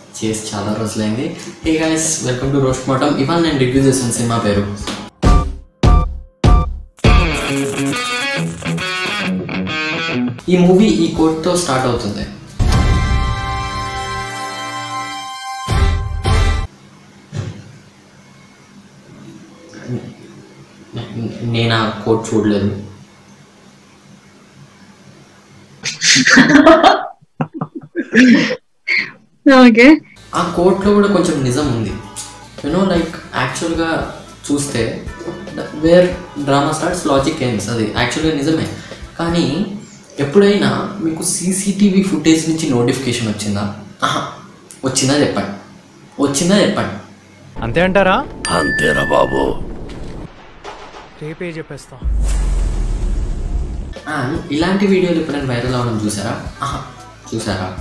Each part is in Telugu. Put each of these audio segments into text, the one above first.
చేసి చాలా రోజులైంది hey guys welcome to roast మోటం ఇవాళ నేను రివ్యూ చేసిన సినిమా పేరు ఈ మూవీ ఈ కోట్తో స్టార్ట్ అవుతుంది నేను ఆ కోట్ చూడలేదు ఓకే ఆ కోట్లో కూడా కొంచెం నిజం ఉంది యూనో లైక్ యాక్చువల్గా చూస్తే where drama starts logic ends అది యాక్చువల్గా నిజమే కానీ ఎప్పుడైనా మీకు సీసీటీవీ ఫుటేజ్ నుంచి నోటిఫికేషన్ వచ్చిందా ఆహా వచ్చిందా చెప్పండి వచ్చిందా చెప్పండి అంతే అంటారా అంతేరా బాబు రేపే చెప్పేస్తా ఆ, ఇలాంటి వీడియోలు ఎప్పుడైనా వైరల్ అవ్వడం చూసారా ఆహా చూసారా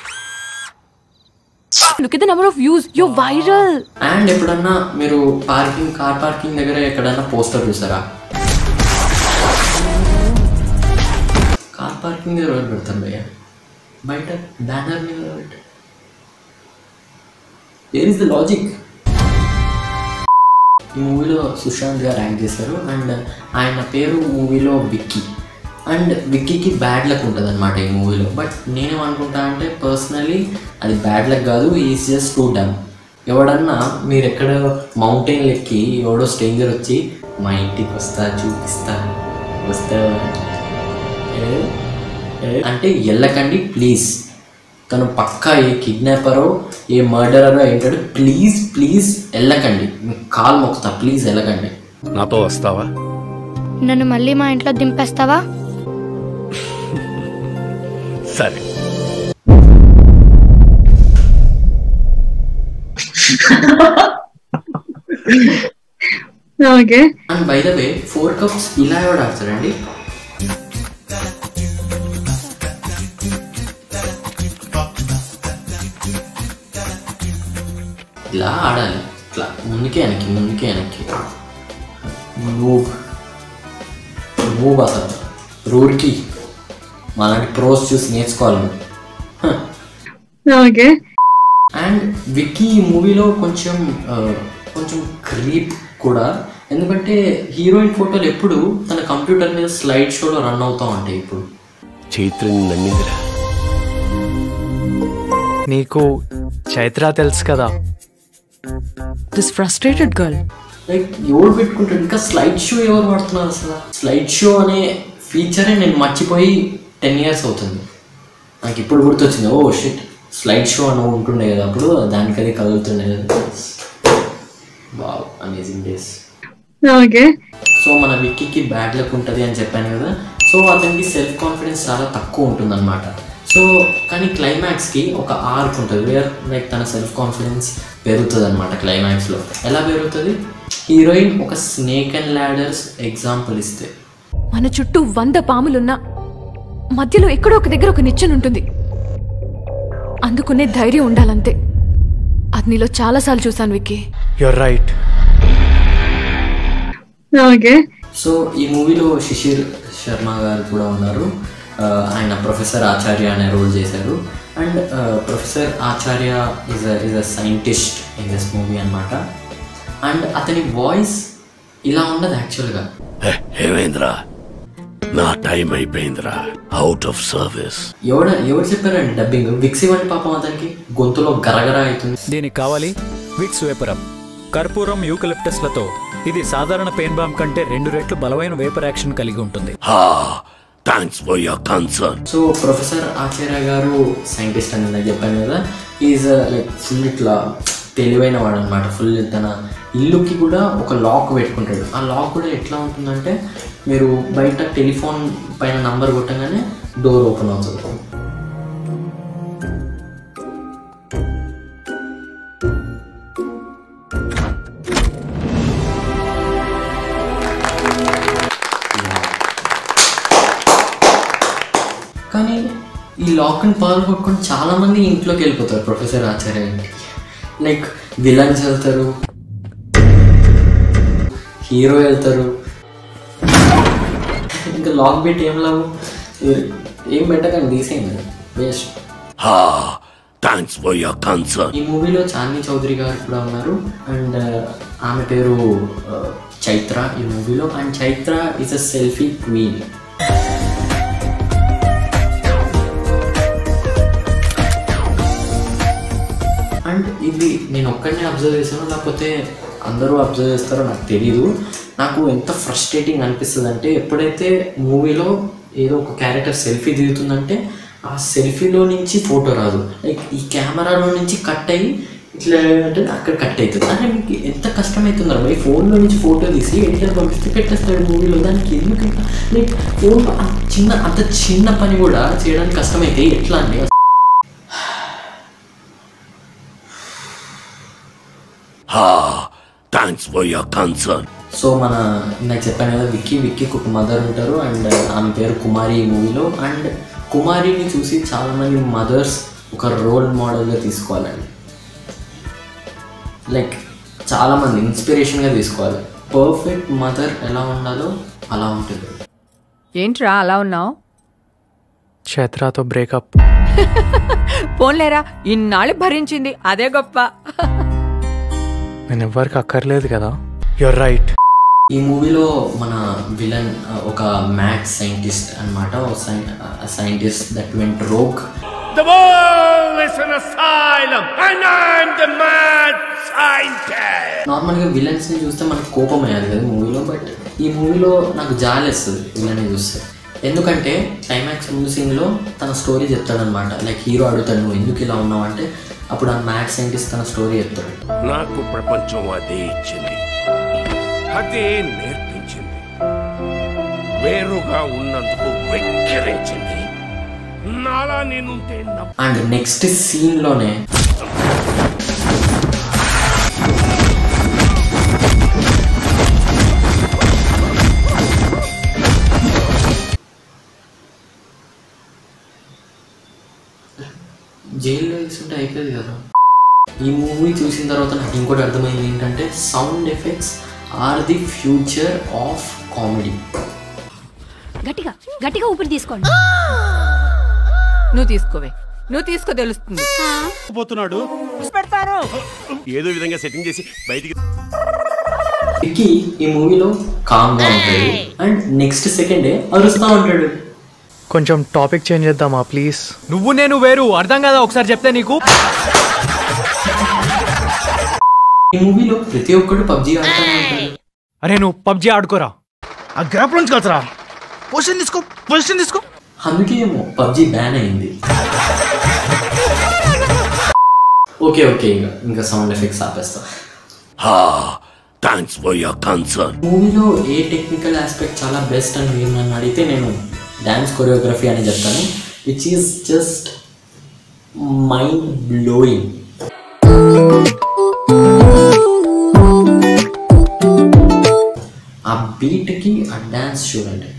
look at the number of views you viral and ఎప్పుడన్నా మీరు పార్కింగ్ కార్ పార్కింగ్ దగ్గర ఎక్కడన్నా పోస్టర్ చూసారా కార్ పార్కింగ్ దగ్గర ఎవరు పెడతారు భయ్య బయట బ్యానర్ మీద ఎవరు పెట్టారు దేర్ ఇస్ ద లాజిక్ ఈ మూవీలో సుశాంత్ గారు యాక్ట్ చేశారు అండ్ ఆయన పేరు మూవీలో విక్కీ అండ్ విక్కీకి బ్యాడ్ లక్ ఉంటుంది అనమాట ఈ మూవీలో బట్ నేనేమనుకుంటా అంటే పర్సనలీ అది బ్యాడ్ లక్ కాదు ఈజ్ జస్ట్ టూ డమ్ ఎవడన్నా మీరు ఎక్కడ మౌంటైన్ ఎక్కి ఎవడో స్ట్రేంజర్ వచ్చి మా ఇంటికి వస్తా చూపిస్తా వస్తా ఏ? ఏ? అంటే వెళ్ళకండి ప్లీజ్ తను పక్కా ఏ కిడ్నాపరో ఏ మర్డరరో ఏంటాడు ప్లీజ్ ప్లీజ్ వెళ్ళకండి మీకు కాల్ మొక్కుతా ప్లీజ్ వెళ్ళకండి నాతో వస్తావా నన్ను మళ్ళీ మా ఇంట్లో దింపేస్తావా సరే okay and by the way four cups ఇలా ఎవడు ఆడతాడండి ఇలా ఆడాలి ఇట్లా ముందుకే వెనక్కి ముందుకే వెనక్కి మూవ్ మూవ్ అసలు రూడ్కి మాలాంటి ప్రోస్ చూసి నేర్చుకోవాలి హ. ఓకే అండ్ విక్కీ ఈ మూవీలో కొంచెం ఆ, కొంచెం క్రీప్ కూడా ఎందుకంటే హీరోయిన్ ఫోటోలు ఎప్పుడు తన కంప్యూటర్ మీద స్లైడ్ షోలో రన్ అవుతూ ఉంటాయి ఇప్పుడు చైత్రని నమ్మిందిరా నీకు చైత్ర తెలుసు కదా దిస్ ఫ్రస్ట్రేటెడ్ గర్ల్ లైక్ ఎవరు పెట్టుకుంటాడు ఇంకా స్లైడ్ షో ఎవరు వాడుతున్నారు అసలు స్లైడ్ షో అనే ఫీచరే నేను మర్చిపోయి టెన్ ఇయర్స్ అవుతుంది నాకు ఇప్పుడు గుర్తొచ్చింది ఓ షిట్ స్లైడ్ షో అని ఉంటుండే కదా అప్పుడు దానికి అది కదులుతుండే కదా wow amazing days okay so మన విక్కీకి బ్యాడ్ లక్ ఉంటుంది అని చెప్పాను కదా సో అతనికి సెల్ఫ్ కాన్ఫిడెన్స్ చాలా తక్కువ ఉంటుందన్నమాట సో కానీ క్లైమాక్స్కి ఒక ఆర్క్ ఉంటుంది వేర్ లైక్ తన సెల్ఫ్ కాన్ఫిడెన్స్ పెరుగుతుంది అనమాట క్లైమాక్స్లో ఎలా పెరుగుతుంది హీరోయిన్ ఒక స్నేక్ అండ్ ల్యాడర్స్ ఎగ్జాంపుల్ ఇస్తే మన చుట్టూ వంద పాములున్నా మధ్యలో ఎక్కడో ఒక దగ్గర ఒక నిచ్చెన ఉంటుంది అందుకునే ధైర్యం ఉండాలంతే అది నీలో చాలాసార్లు చూశాను Vicky you're right okay so ఈ మూవీలో శిశిర్ శర్మ గారు కూడా ఉన్నారు ఆ, ఆయన ప్రొఫెసర్ ఆచార్య అనే రోల్ చేశారు and professor Acharya is is a scientist in this movie అనమాట అండ్ అతని వాయిస్ ఇలా ఉండదు యాక్చువల్గా హే, ఏమైందిరా నా టైం అయిపోయిందిరా అవుట్ ఆఫ్ సర్వీస్ ఎవడ ఎవరు చెప్పారండి డబ్బింగ్ విక్స్ ఇవ్వండి పాపం అతనికి గొంతులో గరగర అవుతుంది దీనికి కావాలి విక్స్ వేపరప్ కర్పూరం యూకలిప్టస్లతో ఇది సాధారణ పెయిన్ బామ్ కంటే రెండు రెట్లు బలమైన వేపర్ యాక్షన్ కలిగి ఉంటుంది హా thanks for your concern so professor Acharya garu scientist అని నాకు చెప్పాను కదా ఈజ్ లైక్ ఫుల్ ఇట్లా తెలివైన వాడు అనమాట ఫుల్ తన ఇల్లుకి కూడా ఒక లాక్ పెట్టుకుంటాడు ఆ లాక్ కూడా ఎట్లా ఉంటుందంటే మీరు బయట టెలిఫోన్ పైన నంబర్ కొట్టగానే డోర్ ఓపెన్ అవుతుంది కానీ ఈ లాక్ని పవర్ కొట్టుకొని చాలా మంది ఇంట్లోకి వెళ్ళిపోతారు ప్రొఫెసర్ ఆచార్య ఇంటికి లైక్ విలన్స్ వెళ్తారు హీరో వెళ్తారు ఇంకా లాక్ పెట్టి ఏం లాభం ఏం పెట్టకండి తీసేయండి వేస్ట్ హా థ్యాంక్స్ ఫర్ యువర్ కన్సర్న్ ఈ మూవీలో చాందీ చౌదరి గారు కూడా ఉన్నారు అండ్ ఆమె పేరు ఆ, చైత్ర ఈ మూవీలో and Chaitra is a selfie queen and ఇది నేను ఒక్కడినే అబ్జర్వ్ చేశాను లేకపోతే అందరూ అబ్జర్వ్ చేస్తారో నాకు తెలీదు నాకు ఎంత ఫ్రస్ట్రేటింగ్ అనిపిస్తుంది అంటే ఎప్పుడైతే మూవీలో ఏదో ఒక క్యారెక్టర్ సెల్ఫీ దిగుతుందంటే ఆ సెల్ఫీలో నుంచి ఫోటో రాదు లైక్ ఈ కెమెరాలో నుంచి కట్ అయ్యి ఇట్లా అంటే అక్కడ కట్ అవుతుంది అంటే మీకు ఎంత కష్టమవుతుందో మరి ఫోన్లో నుంచి ఫోటో తీసి ఎడిటర్ పంపిస్తే పెట్టేస్తాడు మూవీలో దానికి ఎందుకు ఇట్లా లైక్ ఫోన్ చిన్న అంత చిన్న పని కూడా చేయడానికి కష్టమైతే ఎట్లా అండి హా thanks for your concern so మన ఇందాక చెప్పాను కదా విక్కీ విక్కీకి ఒక మదర్ ఉంటారు అండ్ ఆమె పేరు కుమారి ఈ మూవీలో అండ్ కుమారిని చూసి చాలామంది మదర్స్ ఒక రోల్ మోడల్గా తీసుకోవాలండి లైక్ చాలామంది ఇన్స్పిరేషన్గా తీసుకోవాలి పర్ఫెక్ట్ మదర్ ఎలా ఉండాలో అలా ఉంటుంది ఏంట్రా అలా ఉన్నావు చైత్రతో బ్రేకప్ పోన్లేరా ఇన్నాళ్ళు భరించింది అదే గొప్ప నేను ఎవ్వరికి అక్కర్లేదు కదా యువర్ రైట్ ఈ మూవీలో మన విలన్ ఒక మ్యాథ్స్ సైంటిస్ట్ అనమాట scientist that went rogue The world is an asylum, and I'm the mad scientist. నార్మల్గా విలన్స్ని చూస్తే మనకు కోపం అయ్యాలి కదా మూవీలో బట్ ఈ మూవీలో నాకు జాలేస్తుంది విలన్ని చూస్తే ఎందుకంటే క్లైమాక్స్ ముందు సీన్లో తన స్టోరీ చెప్తాడనమాట లైక్ హీరో అడుగుతాడు నువ్వు ఎందుకు ఇలా ఉన్నావు అంటే అప్పుడు ఆ మ్యాథ్స్ సైంటిస్ట్ తన స్టోరీ చెప్తాడు నాకు ప్రపంచం అదే ఇచ్చింది అదే నేర్పించింది వేరుగా ఉన్నందుకు వెక్కిరించింది నాలా నేనుంటే నవ్వు అండ్ నెక్స్ట్ సీన్లోనే జైల్లో వేసుంటే అయిపోయింది కదా ఈ మూవీ చూసిన తర్వాత నాకు ఇంకోటి అర్థమైంది ఏంటంటే sound effects are the future of comedy గట్టిగా గట్టిగా ఊపిరి తీసుకోండి నువ్వు తీసుకోవే నువ్వు తీసుకో తెలుస్తుంది పోతున్నాడు పెడతాను ఏదో విధంగా సెట్టింగ్ చేసి బయటికి విక్కీ ఈ మూవీలో కామ్గా ఉంటాడు అండ్ నెక్స్ట్ సెకండే అరుస్తూ ఉంటాడు కొంచెం టాపిక్ చేంజ్ చేద్దామా ప్లీజ్ నువ్వు నేను వేరు అర్థం కదా ఒకసారి చెప్తే నీకు ఈ మూవీలో ప్రతి ఒక్కడు పబ్జీ ఆడుతూనే ఉంటాడు అరే నువ్వు పబ్జీ ఆడుకోరా ఆ గ్రాప్ నుంచి కలుతురా పొజిషన్ తీసుకో పొజిషన్ తీసుకో అందుకే ఏమో పబ్జీ బ్యాన్ అయింది ఓకే ఓకే ఇంకా ఇంకా సౌండ్ ఎఫెక్ట్స్ ఆపేస్తా హా థ్యాంక్స్ ఫర్ యువర్ కన్సర్న్ మూవీలో ఏ టెక్నికల్ ఆస్పెక్ట్ చాలా బెస్ట్ అని మీరు నన్ను అడిగితే నేను డ్యాన్స్ కొరియోగ్రఫీ అని చెప్తాను which is just mind blowing ఆ బీట్కి ఆ డ్యాన్స్ చూడండి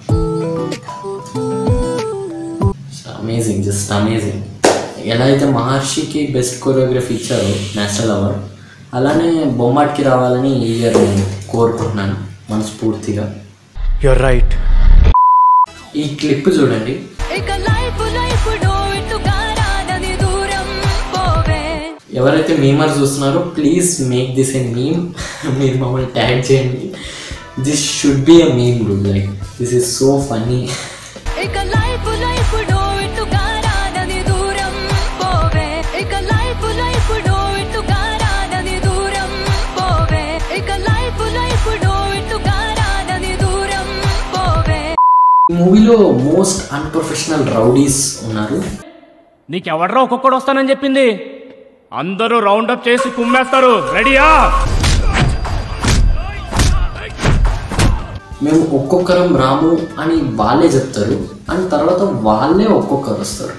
అమేజింగ్ జస్ట్ అమేజింగ్ ఎలా అయితే మహర్షికి బెస్ట్ కొరియోగ్రఫీ ఇచ్చారో నేషనల్ అవార్డ్ అలానే బొమ్మాటికి రావాలని ఈ ఇయర్ నేను కోరుకుంటున్నాను మనస్ఫూర్తిగా యువర్ రైట్ ఈ క్లిప్ చూడండి ఎవరైతే మీమర్ చూస్తున్నారో please make this a meme మీరు మమ్మల్ని ట్యాగ్ చేయండి this should be a meme bro like this is so funny ఈ మూవీలో మోస్ట్ అన్ప్రొఫెషనల్ రౌడీస్ ఉన్నారు నీకెవడ్రా ఒక్కొక్కడు వస్తానని చెప్పింది అందరూ రౌండప్ చేసి కుమ్మేస్తారు రెడీయా మేము ఒక్కొక్కరం రాము అని వాళ్ళే చెప్తారు అండ్ తర్వాత వాళ్ళే ఒక్కొక్కరు వస్తారు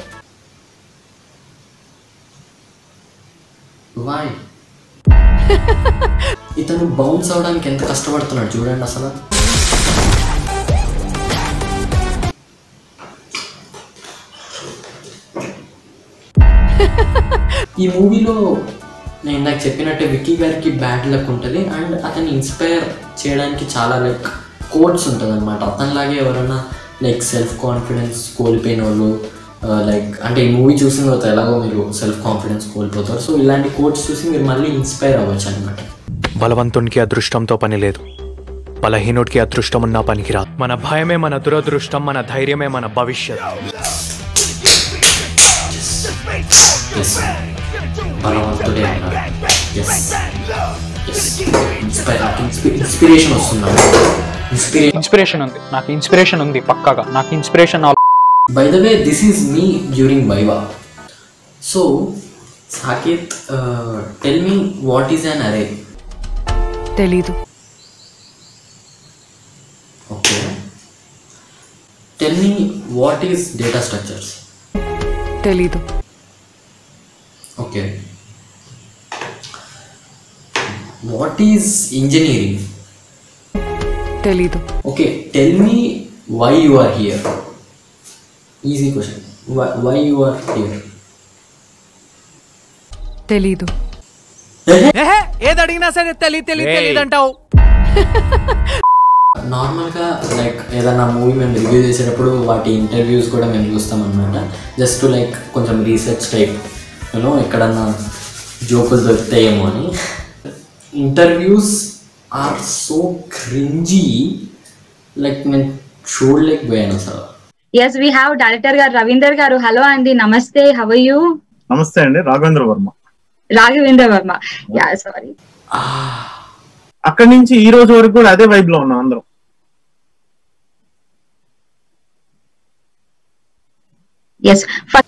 వాయ్ ఇతను బౌన్స్ అవడానికి ఎంత కష్టపడుతున్నాడు చూడండి అసలు ఈ మూవీలో నేను ఇందాక చెప్పినట్టే విక్కీ గారికి బ్యాడ్ లక్ ఉంటుంది అండ్ అతన్ని ఇన్స్పైర్ చేయడానికి చాలా లైక్ కోట్స్ ఉంటుంది అనమాట అతనిలాగే ఎవరైనా లైక్ సెల్ఫ్ కాన్ఫిడెన్స్ కోల్పోయిన వాళ్ళు లైక్ అంటే ఈ మూవీ చూసిన తర్వాత ఎలాగో మీరు సెల్ఫ్ కాన్ఫిడెన్స్ కోల్పోతారు సో ఇలాంటి కోట్స్ చూసి మీరు మళ్ళీ ఇన్స్పైర్ అవ్వచ్చు అనమాట బలవంతునికి అదృష్టంతో పని లేదు బలహీనుడికి అదృష్టం ఉన్నా పనికిరాదు మన భయమే మన దురదృష్టం మన ధైర్యమే మన భవిష్యత్ ఎస్ బలవంతుడే అన్నారు ఎస్ ఇన్స్పైర్ ఇన్స్పిరేషన్ వస్తుంది ఇన్స్పిరేషన్ ఇన్స్పిరేషన్ ఉంది నాకు ఇన్స్పిరేషన్ ఉంది పక్కాగా నాకు inspiration by the way this is me during viva so Saketh tell me what is un అరే తెలీదు okay tell me what is data structures తెలీదు ఓకే వాట్ ఈజ్ ఇంజనీరింగ్ తెలీదు okay tell me why you are here easy question why you are here తెలీదు ఏది అడిగినా సరే తెలియదు తెలియదు తెలియదు అంటావు నార్మల్గా లైక్ ఏదైనా మూవీ మేము రివ్యూ చేసేటప్పుడు వాటి ఇంటర్వ్యూస్ కూడా మేము చూస్తాం అనమాట జస్ట్ లైక్ కొంచెం రీసెర్చ్ టైప్ యూనో ఎక్కడన్నా జోకులు దొరుకుతాయేమో అని interviews are so cringy like నేను చూడలేకపోయాను అసలు ఎస్ వీ హ్యావ్ డైరెక్టర్ గారు రవీందర్ గారు హలో అండి నమస్తే హవ్ యూ నమస్తే అండి రాఘవేంద్ర వర్మ రాఘవేంద్ర వర్మ యా సారీ అక్కడి నుంచి ఈ రోజు వరకు కూడా అదే వైబ్ లో ఉన్నాం అందరం yes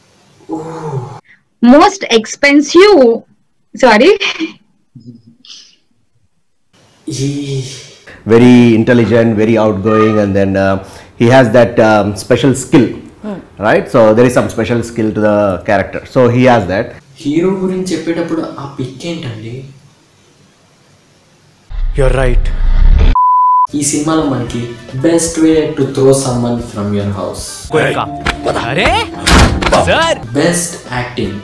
most expensive sorry very intelligent, very outgoing, and then uh, he has that um, special skill, right? So there is some special skill to the character. So he has that. Hero గురించి చెప్పేటప్పుడు ఆ పిక్ ఏంటండి యుర్ రైట్ ఈ సినిమాలో మనకి best way to throw someone from your house అరే sir best acting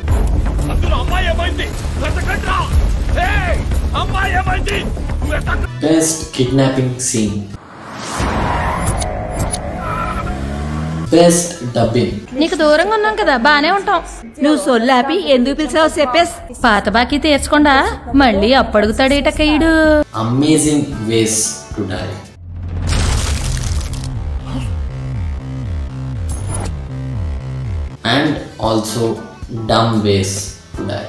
best kidnapping scene best dubbing నీకు దూరంగా ఉన్నాం కదా బానే ఉంటాం నువ్వు సొల్లాపి ఎందుకు పిలిచావు చెప్పేసి పాత బాకీ తీర్చకుండా మళ్ళీ అప్పడుగుతాడేటక్కయ్యడు amazing ways to die and also dumb ways to die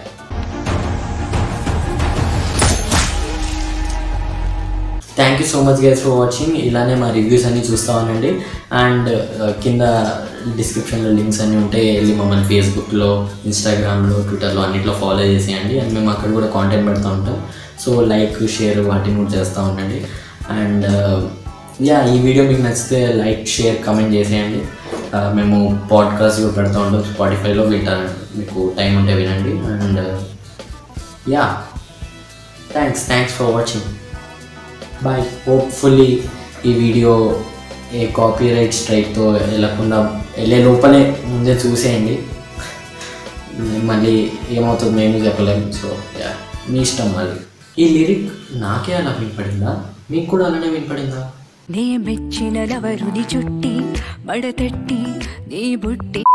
thank you so much guys for watching ఇలానే మా రివ్యూస్ అన్ని చూస్తా ఉండండి అండ్ కింద డిస్క్రిప్షన్లో లింక్స్ అన్నీ ఉంటాయి వెళ్ళి మమ్మల్ని ఫేస్బుక్లో ఇన్స్టాగ్రామ్లో ట్విట్టర్లో అన్నిట్లో ఫాలో చేసేయండి అండ్ మేము అక్కడ కూడా కాంటెంట్ పెడతా ఉంటాం సో లైక్ షేర్ వాటిని కూడా చేస్తూ ఉండండి అండ్ యా ఈ వీడియో మీకు నచ్చితే లైక్ షేర్ కమెంట్ చేసేయండి Uh, మేము పాడ్కాస్ట్ కూడా పెడతా ఉంటాం స్పాటిఫైలో వింటారు మీకు టైం ఉంటే వినండి and yeah thanks thanks for watching bye hopefully ఈ వీడియో ఏ కాపీరైట్ స్ట్రైక్తో వెళ్ళకుండా వెళ్ళే లోపలే ముందే చూసేయండి మళ్ళీ ఏమవుతుంది మేము చెప్పలేము సో యా మీ ఇష్టం మళ్ళీ ఈ లిరిక్ నాకే అలా వినపడిందా మీకు కూడా అలానే వినపడిందా నే మెచ్చిన లవరుని చుట్టి మడతట్టి నీ బుట్టి